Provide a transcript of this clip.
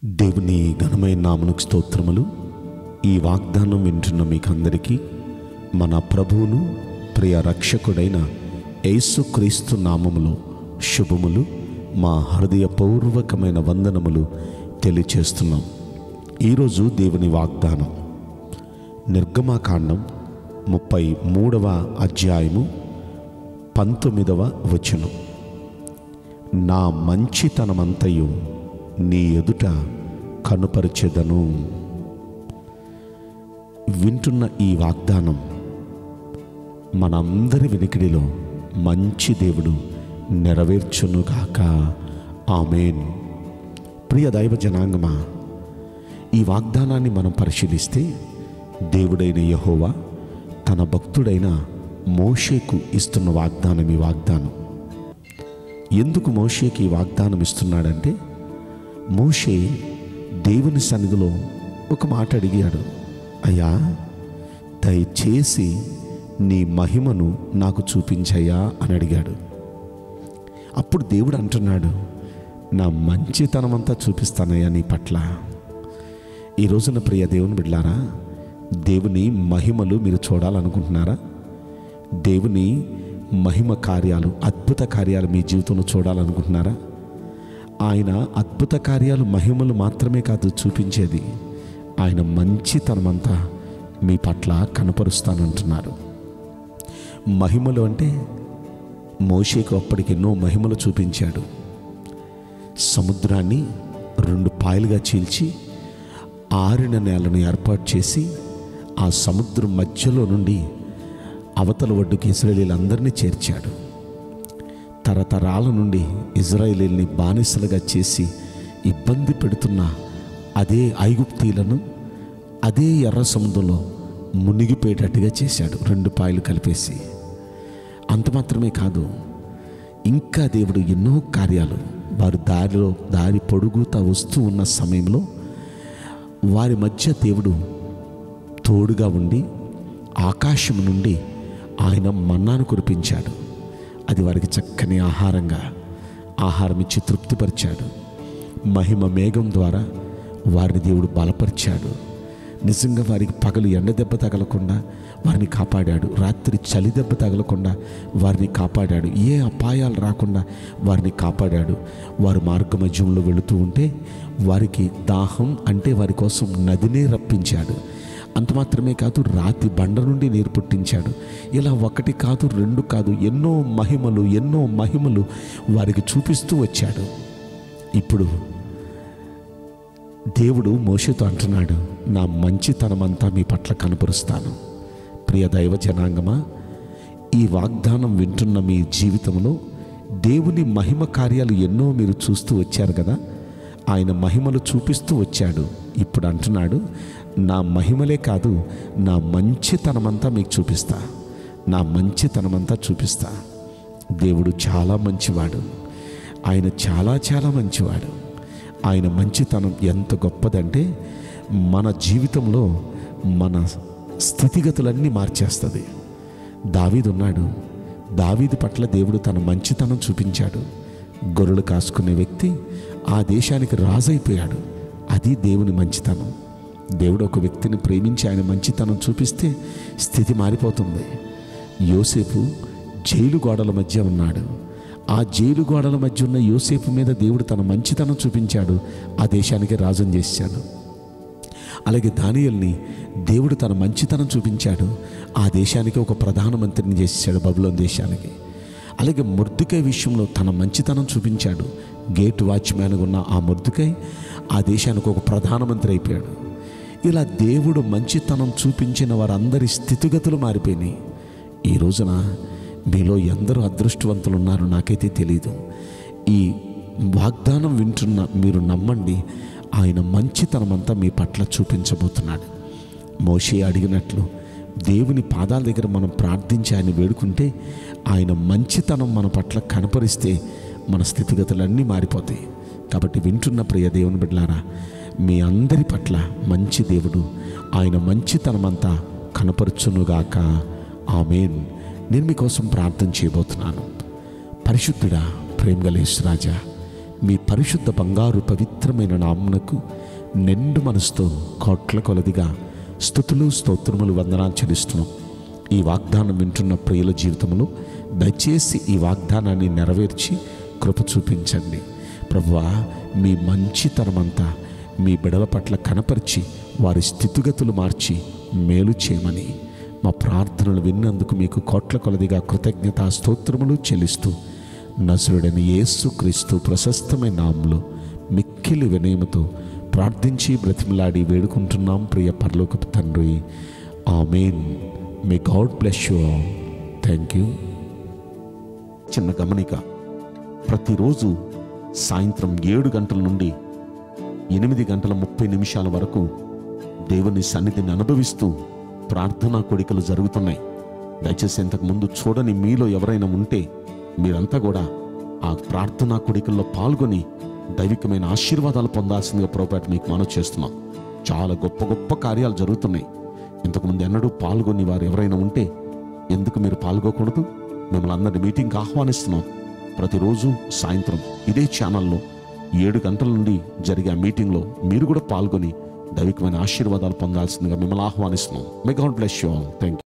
దేవుని ఘనమైన నామనుకు స్తోత్రములు ఈ వాగ్దానం వింటున్న మీకందరికీ మన ప్రభువును ప్రియ రక్షకుడైన యేసుక్రీస్తు నామములో శుభములు మా హృదయపూర్వకమైన వందనములు తెలియచేస్తున్నాం ఈరోజు దేవుని వాగ్దానం నిర్గమాకాండం ముప్పై మూడవ అధ్యాయము పంతొమ్మిదవ వచనం నా మంచితనమంతయు నీ ఎదుట కనుపరిచెదను వింటున్న ఈ వాగ్దానం మనందరి వెనుకడిలో మంచి దేవుడు నెరవేర్చునుగాక ఆమెన్ ప్రియ దైవ జనాంగమా ఈ వాగ్దానాన్ని మనం పరిశీలిస్తే దేవుడైన యహోవా తన భక్తుడైన మోషేకు ఇస్తున్న వాగ్దానం ఈ వాగ్దానం ఎందుకు మోషేకి ఈ వాగ్దానం ఇస్తున్నాడంటే మోషే దేవుని సన్నిధిలో ఒక మాట అడిగాడు అయ్యా దయచేసి నీ మహిమను నాకు చూపించయ్యా అని అడిగాడు అప్పుడు దేవుడు అంటున్నాడు నా మంచితనమంతా చూపిస్తానయ్యా నీ పట్ల ఈ రోజున ప్రియ దేవుని బిడ్లారా దేవుని మహిమలు మీరు చూడాలనుకుంటున్నారా దేవుని మహిమ కార్యాలు అద్భుత కార్యాలు మీ జీవితంలో చూడాలనుకుంటున్నారా ఆయన అద్భుత కార్యాలు మహిమలు మాత్రమే కాదు చూపించేది ఆయన మంచితనమంతా మీ పట్ల కనపరుస్తానంటున్నారు మహిమలు అంటే మోషేకు అప్పటికి ఎన్నో మహిమలు చూపించాడు సముద్రాన్ని రెండు పాయలుగా చీల్చి ఆరిన నేలను ఏర్పాటు చేసి ఆ సముద్రం మధ్యలో నుండి అవతల ఒడ్డుకి ఇస్రాయేలీలందరినీ చేర్చాడు తరతరాల నుండి ఇజ్రాయేలీల్ని బానిసలుగా చేసి ఇబ్బంది పెడుతున్న అదే ఐగుప్తీలను అదే ఎర్ర సముద్రంలో మునిగిపోయేటట్టుగా చేశాడు రెండు పాయలు కలిపేసి అంత మాత్రమే కాదు ఇంకా దేవుడు ఎన్నో కార్యాలు వారు దారిలో దారి పొడుగుతా వస్తూ ఉన్న సమయంలో వారి మధ్య దేవుడు తోడుగా ఉండి ఆకాశం నుండి ఆయన మన్నాను కురిపించాడు అది వారికి చక్కని ఆహారంగా ఆహారం ఇచ్చి తృప్తిపరిచాడు మహిమ మేఘం ద్వారా వారిని దేవుడు బలపరిచాడు నిజంగా వారికి పగలు ఎండ దెబ్బ తగలకుండా వారిని కాపాడాడు రాత్రి చలి దెబ్బ తగలకుండా వారిని కాపాడాడు ఏ అపాయాలు రాకుండా వారిని కాపాడాడు వారు మార్గ మధ్యంలో వెళుతూ ఉంటే వారికి దాహం అంటే వారి కోసం నదినే రప్పించాడు అంత మాత్రమే కాదు రాతి బండ నుండి నీరు పుట్టించాడు ఇలా ఒకటి కాదు రెండు కాదు ఎన్నో మహిమలు ఎన్నో మహిమలు వారికి చూపిస్తూ వచ్చాడు ఇప్పుడు దేవుడు మోషతో అంటున్నాడు నా మంచితనమంతా మీ పట్ల కనపరుస్తాను ప్రియ దైవ జనాంగమా ఈ వాగ్దానం వింటున్న మీ జీవితంలో దేవుని మహిమ కార్యాలు ఎన్నో మీరు చూస్తూ వచ్చారు కదా ఆయన మహిమలు చూపిస్తూ వచ్చాడు ఇప్పుడు అంటున్నాడు నా మహిమలే కాదు నా మంచితనమంతా మీకు చూపిస్తా నా మంచితనమంతా చూపిస్తా దేవుడు చాలా మంచివాడు ఆయన చాలా చాలా మంచివాడు ఆయన మంచితనం ఎంత గొప్పదంటే మన జీవితంలో మన స్థితిగతులన్నీ మార్చేస్తుంది దావీదు ఉన్నాడు దావీదు పట్ల దేవుడు తన మంచితనం చూపించాడు గొర్రెలు కాసుకునే వ్యక్తి ఆ దేశానికి రాజైపోయాడు అది దేవుని మంచితనం దేవుడు ఒక వ్యక్తిని ప్రేమించి ఆయన మంచితనం చూపిస్తే స్థితి మారిపోతుంది యోసేపు జైలు గోడల మధ్య ఉన్నాడు ఆ జైలు గోడల మధ్య ఉన్న యోసేపు మీద దేవుడు తన మంచితనం చూపించాడు ఆ దేశానికి రాజుని చేశాడు అలాగే దానియల్ని దేవుడు తన మంచితనం చూపించాడు ఆ దేశానికి ఒక ప్రధానమంత్రిని చేశాడు బబులోన్ దేశానికి అలాగే ముర్దుకై విషయంలో తన మంచితనం చూపించాడు గేట్ వాచ్మ్యాన్గా ఉన్న ఆ ముర్దుకై ఆ దేశానికి ఒక ప్రధానమంత్రి అయిపోయాడు ఇలా దేవుడు మంచితనం చూపించిన వారందరి స్థితిగతులు మారిపోయినాయి ఈ రోజున మీలో ఎందరో అదృష్టవంతులు ఉన్నారో నాకైతే తెలియదు ఈ వాగ్దానం వింటున్న మీరు నమ్మండి ఆయన మంచితనమంతా మీ పట్ల చూపించబోతున్నాడు మోషే అడిగినట్లు దేవుని పాదాల దగ్గర మనం ప్రార్థించి ఆయన వేడుకుంటే ఆయన మంచితనం మన పట్ల కనపరిస్తే మన స్థితిగతులన్నీ మారిపోతాయి కాబట్టి వింటున్న ప్రియ దేవుని బిడ్డలారా మీ అందరి పట్ల మంచి దేవుడు ఆయన మంచితనమంతా కనపరచునుగాక ఆమెన్ నేను మీకోసం ప్రార్థన చేయబోతున్నాను పరిశుద్ధుడా ప్రేమగలేష్ రాజా మీ పరిశుద్ధ బంగారు పవిత్రమైన నామునకు నిండు మనసుతో కోట్ల కొలదిగా స్థుతులు స్తోత్రములు వందనాలు చెల్లిస్తున్నాం ఈ వాగ్దానం వింటున్న ప్రియుల జీవితంలో దయచేసి ఈ వాగ్దానాన్ని నెరవేర్చి కృప చూపించండి ప్రభువా మీ మంచితనమంతా మీ బిడల పట్ల కనపరిచి వారి స్థితిగతులు మార్చి మేలు చేయమని మా ప్రార్థనలు విన్నందుకు మీకు కోట్ల కొలదిగా కృతజ్ఞతా స్తోత్రములు చెల్లిస్తూ నసురుడని యేసు క్రీస్తు ప్రశస్తమైన నామంలో మిక్కిలి వినయముతో ప్రార్థించి బ్రతిమలాడి వేడుకుంటున్నాం ప్రియ పరలోకపు తండ్రి amen may God bless you all thank you చిన్న గమనిక ప్రతిరోజు సాయంత్రం ఏడు గంటల నుండి ఎనిమిది గంటల ముప్పై నిమిషాల వరకు దేవుని సన్నిధిని అనుభవిస్తూ ప్రార్థనా కోడికలు జరుగుతున్నాయి దయచేసి ఇంతకు ముందు చూడని మీలో ఎవరైనా ఉంటే మీరంతా కూడా ఆ ప్రార్థనా కోడికల్లో పాల్గొని దైవికమైన ఆశీర్వాదాలు పొందాల్సిందిగా పొరపాటు మీకు మనవి చేస్తున్నాం చాలా గొప్ప గొప్ప కార్యాలు జరుగుతున్నాయి ఇంతకుముందు ఎన్నడూ పాల్గొని వారు ఎవరైనా ఉంటే ఎందుకు మీరు పాల్గొకూడదు మిమ్మల్ని అందరి మీటింగ్కి ఆహ్వానిస్తున్నాం ప్రతిరోజు సాయంత్రం ఇదే ఛానల్లో ఏడు గంటల నుండి జరిగే ఆ మీటింగ్లో మీరు కూడా పాల్గొని దైవికమైన ఆశీర్వాదాలు పొందాల్సిందిగా మిమ్మల్ని ఆహ్వానిస్తున్నాం may God bless you all thank